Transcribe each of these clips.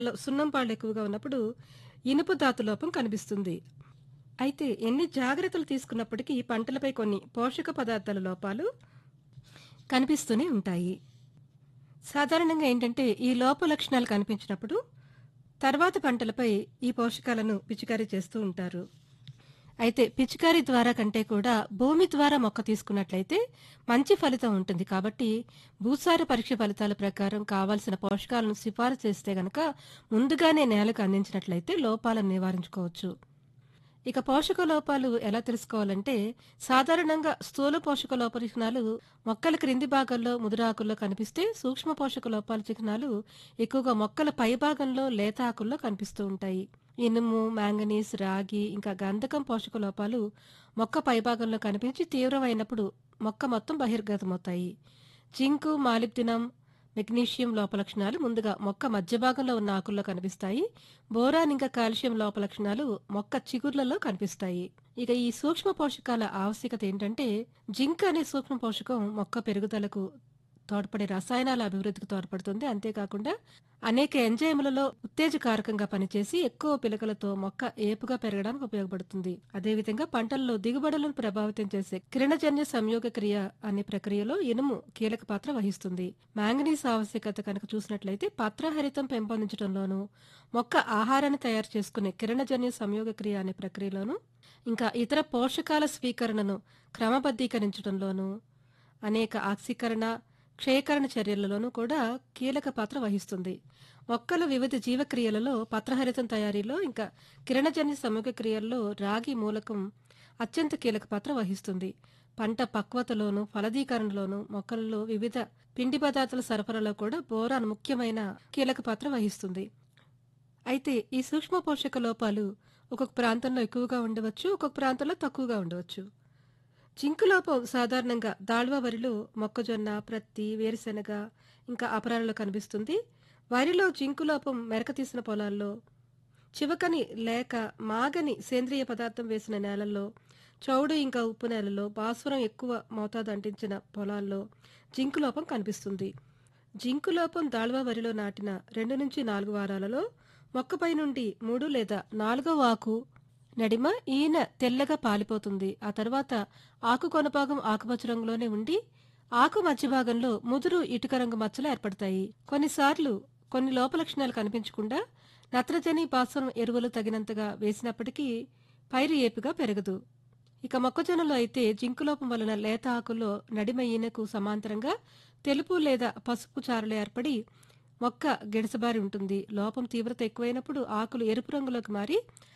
లో సున్నం పాళ్ళు ఎక్కువగా ఉన్నప్పుడు ఇనుప ధాతు లోపం కనిపిస్తుంది అయితే ఎన్ని జాగ్రత్తలు తీసుకున్నప్పటికీ పంటలపై కొన్ని పోషక పదార్థాల లోపాలు కనిపిస్తూనే ఉంటాయి సాధారణంగా ఏంటంటే ఈ లోప లక్షణాలు కనిపించినప్పుడు తర్వాత పంటలపై ఈ పోషకాలను పిచికారీ చేస్తూ ఉంటారు అయితే పిచికారీ ద్వారా కంటే కూడా భూమి ద్వారా మొక్క తీసుకున్నట్లయితే మంచి ఫలితం ఉంటుంది కాబట్టి భూసార పరీక్ష ఫలితాల ప్రకారం కావాల్సిన పోషకాలను సిఫారసు చేస్తే గనక ముందుగానే నేలకు అందించినట్లయితే లోపాలను నివారించుకోవచ్చు ఇక పోషక లోపాలు ఎలా తెలుసుకోవాలంటే సాధారణంగా స్థూల పోషక లోప చిహ్నాలు మొక్కల క్రింది భాగంలో ముదురాకుల్లో కనిపిస్తే సూక్ష్మ పోషక లోపాల చిహ్నాలు ఎక్కువగా మొక్కల పై భాగంలో లేత ఆకుల్లో కనిపిస్తూ ఉంటాయి ఇనుము మ్యాంగనీస్ రాగి ఇంకా గంధకం పోషక లోపాలు మొక్క పైభాగంలో కనిపించి తీవ్రమైనప్పుడు మొక్క మొత్తం బహిర్గతమవుతాయి జింకు మాలిబ్దినం మెగ్నీషియం లోపలక్షణాలు ముందుగా మొక్క మధ్య భాగంలో ఉన్న ఆకుల్లో కనిపిస్తాయి బోరాన్ ఇంకా కాల్షియం లోపలక్షణాలు మొక్క చిగుర్లలో కనిపిస్తాయి ఇక ఈ సూక్ష్మ పోషకాల ఆవశ్యకత ఏంటంటే జింక్ అనే సూక్ష్మ పోషకం మొక్క పెరుగుదలకు తోడ్పడే రసాయనాల అభివృద్ధికి తోడ్పడుతుంది అంతేకాకుండా అనేక ఎంజైములలో ఉత్తేజకారకంగా పనిచేసి ఎక్కువ పిలకలతో మొక్క ఏపుగా పెరగడానికి ఉపయోగపడుతుంది అదేవిధంగా పంటల్లో దిగుబడులను ప్రభావితం చేసే కిరణజన్య సంయోగ క్రియ అనే ప్రక్రియలో ఇనుము కీలక పాత్ర వహిస్తుంది మ్యాంగనీస్ ఆవశ్యకత కనుక చూసినట్లయితే పత్రహరితం పెంపొందించడంలోనూ మొక్క ఆహారాన్ని తయారు చేసుకునే కిరణజన్య సంయోగ క్రియ అనే ప్రక్రియలోనూ ఇంకా ఇతర పోషకాల స్వీకరణను క్రమబద్ధీకరించడంలోనూ అనేక ఆక్సీకరణ క్షయకరణ చర్యలలోనూ కూడా కీలక పాత్ర వహిస్తుంది మొక్కల వివిధ జీవక్రియలలో పత్రహరితం తయారీలో ఇంకా కిరణజన్య సమగ్ర క్రియల్లో రాగి మూలకం అత్యంత కీలక పాత్ర వహిస్తుంది పంట పక్వతలోను ఫలదీకరణలోను మొక్కలలో వివిధ పిండి పదార్థాల సరఫరాలో కూడా బోరాన్ ముఖ్యమైన కీలక పాత్ర వహిస్తుంది అయితే ఈ సూక్ష్మ పోషక లోపాలు ఒక్కొక్క ప్రాంతంలో ఎక్కువగా ఉండవచ్చు ఒక్కొక్క ప్రాంతంలో తక్కువగా ఉండవచ్చు జింకు లోపం సాధారణంగా దాళ్వా వరిలో మొక్కజొన్న ప్రత్తి వేరుశెనగ ఇంకా అపరాలలో కనిపిస్తుంది వరిలో జింకు లోపం మెరక తీసిన పొలాల్లో చివకని లేక మాగని సేంద్రియ పదార్థం వేసిన నేలల్లో చౌడు ఇంకా ఉప్పు నేలలో భాస్వరం ఎక్కువ మోతాదు అంటించిన పొలాల్లో జింకు లోపం కనిపిస్తుంది జింకు లోపం దాళ్వా వరిలో నాటిన రెండు నుంచి నాలుగు వారాలలో మొక్కపై నుండి మూడు లేదా నాలుగో ఆకు నడిమ ఈయన తెల్లగా పాలిపోతుంది ఆ తర్వాత ఆకు కొనభాగం ఆకుపచ్చ రంగులోనే ఉండి ఆకు మధ్య భాగంలో ముదురు ఇటుక రంగు మచ్చలు ఏర్పడతాయి కొన్నిసార్లు కొన్ని లోపలక్షణాలు కనిపించకుండా నత్రజని భాస్వరం ఎరువులు తగినంతగా వేసినప్పటికీ పైరు ఏపుగా పెరగదు ఇక మొక్కజొన్నలో అయితే జింకు లోపం వలన లేత ఆకుల్లో నడిమ ఈనకు సమాంతరంగా తెలుపు లేదా పసుపు చారలు ఏర్పడి మొక్క గిడసబారి ఉంటుంది లోపం తీవ్రత ఎక్కువైనప్పుడు ఆకులు ఎరుపు రంగులోకి మారి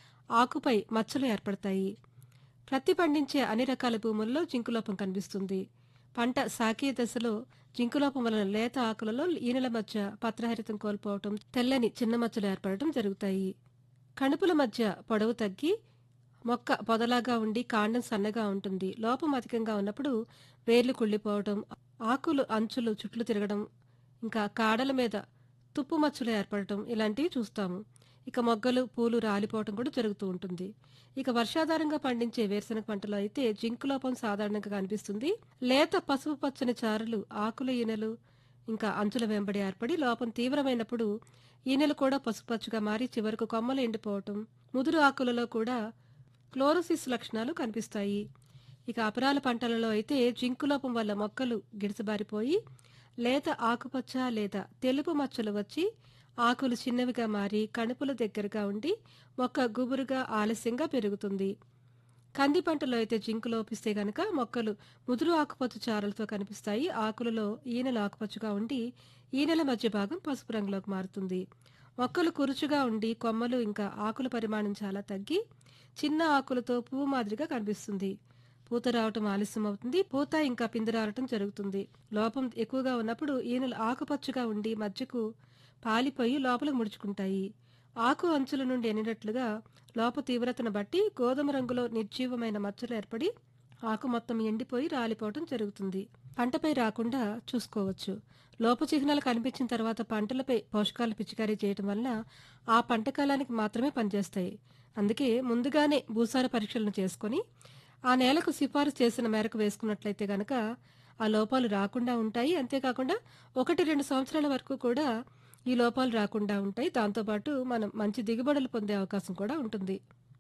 ఆకుపై మచ్చలు ఏర్పడతాయి ప్రతి పండించే అన్ని రకాల భూముల్లో జింకులోపం కనిపిస్తుంది పంట సాకీ దశలో జింకులోపం వలన లేత ఆకులలో ఈనెల మధ్య పత్రహరితం కోల్పోవటం తెల్లని చిన్న మచ్చలు ఏర్పడటం జరుగుతాయి కణుపుల మధ్య పొడవు తగ్గి మొక్క పొదలాగా ఉండి కాండం సన్నగా ఉంటుంది లోపం అధికంగా ఉన్నప్పుడు వేర్లు కుళ్ళిపోవడం ఆకులు అంచులు చుట్లు తిరగడం ఇంకా కాడల మీద తుప్పు మచ్చలు ఏర్పడటం ఇలాంటివి చూస్తాము ఇక మొగ్గలు పూలు రాలిపోవటం కూడా జరుగుతూ ఉంటుంది ఇక వర్షాధారంగా పండించే వేరుశనగ పంటలో అయితే జింకు లోపం సాధారణంగా కనిపిస్తుంది లేత పసుపు పచ్చని చారులు ఆకుల ఈనెలు ఇంకా అంచుల వెంబడి ఏర్పడి లోపం తీవ్రమైనప్పుడు ఈనెలు కూడా పసుపచ్చుగా మారి చివరకు కొమ్మలు ఎండిపోవటం ముదురు ఆకులలో కూడా క్లోరోసిస్ లక్షణాలు కనిపిస్తాయి ఇక అపరాల పంటలలో అయితే జింకు లోపం వల్ల మొక్కలు గిడసబారిపోయి లేత ఆకుపచ్చ లేదా తెలుపు మచ్చలు వచ్చి ఆకులు చిన్నవిగా మారి కణుపుల దగ్గరగా ఉండి మొక్క గుబురుగా ఆలస్యంగా పెరుగుతుంది కంది పంటలో అయితే జింకు లోపిస్తే గనక మొక్కలు ముదురు ఆకుపచ్చ చారలతో కనిపిస్తాయి ఆకులలో ఈనెల ఆకుపచ్చగా ఉండి ఈనెల మధ్య భాగం పసుపు రంగులోకి మారుతుంది మొక్కలు కురుచుగా ఉండి కొమ్మలు ఇంకా ఆకుల పరిమాణం చాలా తగ్గి చిన్న ఆకులతో పువ్వు మాదిరిగా కనిపిస్తుంది పూత రావటం ఆలస్యం అవుతుంది పూత ఇంకా పిండి రావటం జరుగుతుంది లోపం ఎక్కువగా ఉన్నప్పుడు ఈనెలు ఆకుపచ్చగా ఉండి మధ్యకు పాలిపోయి లోపలికి ముడుచుకుంటాయి ఆకు అంచుల నుండి ఎనినట్లుగా లోప తీవ్రతను బట్టి గోధుమ రంగులో నిర్జీవమైన మచ్చలు ఏర్పడి ఆకు మొత్తం ఎండిపోయి రాలిపోవటం జరుగుతుంది పంటపై రాకుండా చూసుకోవచ్చు లోప చిహ్నాలు కనిపించిన తర్వాత పంటలపై పోషకాలు పిచికారీ చేయటం వలన ఆ పంట కాలానికి మాత్రమే పనిచేస్తాయి అందుకే ముందుగానే భూసార పరీక్షలను చేసుకొని ఆ నేలకు సిఫారసు చేసిన మేరకు వేసుకున్నట్లయితే గనక ఆ లోపాలు రాకుండా ఉంటాయి అంతేకాకుండా ఒకటి రెండు సంవత్సరాల వరకు కూడా ఈ లోపాలు రాకుండా ఉంటాయి దాంతోపాటు మనం మంచి దిగుబడులు పొందే అవకాశం కూడా ఉంటుంది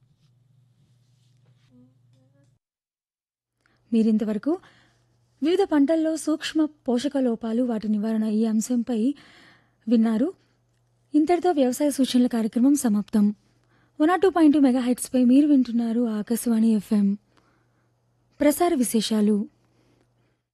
మీరింతవరకు వివిధ పంటల్లో సూక్ష్మ పోషక లోపాలు వాటి నివారణ ఈ అంశంపై విన్నారు ఇంతటితో వ్యవసాయ సూచనల కార్యక్రమం సమాప్తం one or two point two mega హైట్స్పై మీరు వింటున్నారు ఆకాశవాణి ఎఫ్ఎం ప్రసార విశేషాలు